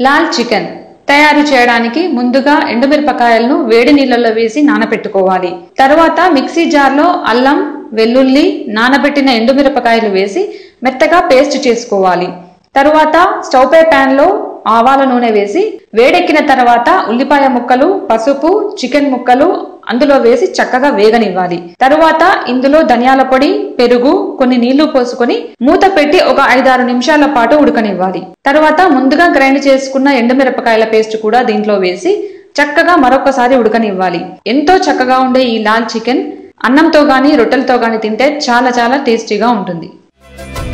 Lal chicken తయారు చేయడానికి ముందుగా ఎండుమిరపకాయలను వేడి నీళ్ళలో వేసి నానబెట్టుకోవాలి తర్వాత మిక్సీ జార్లో అల్లం వెల్లుల్లి నానబెట్టిన ఎండుమిరపకాయలు వేసి మెత్తగా పేస్ట్ చేసుకోవాలి తరువాత స్టవ్ పై ప్యాన్ లో ఆవాల నూనె వేసి వేడెక్కిన తర్వాత ఉల్లిపాయ ముక్కలు పసుపు చికెన్ ముక్కలు అందులో వేసి చక్కగా వేగనివ్వాలి తరువాత ఇందులో ధనియాల పొడి పెరుగు కొన్ని నీళ్లు పోసుకొని మూత పెట్టి ఒక ఐదారు నిమిషాల పాటు ఉడకనివ్వాలి తరువాత ముందుగా గ్రైండ్ చేసుకున్న ఎండుమిరపకాయల పేస్ట్ కూడా దీంట్లో వేసి చక్కగా మరొకసారి ఉడకనివ్వాలి ఎంతో చక్కగా ఉండే ఈ లాల్ చికెన్ అన్నంతో గాని రొట్టెలతో గాని తింటే చాలా చాలా టేస్టీగా ఉంటుంది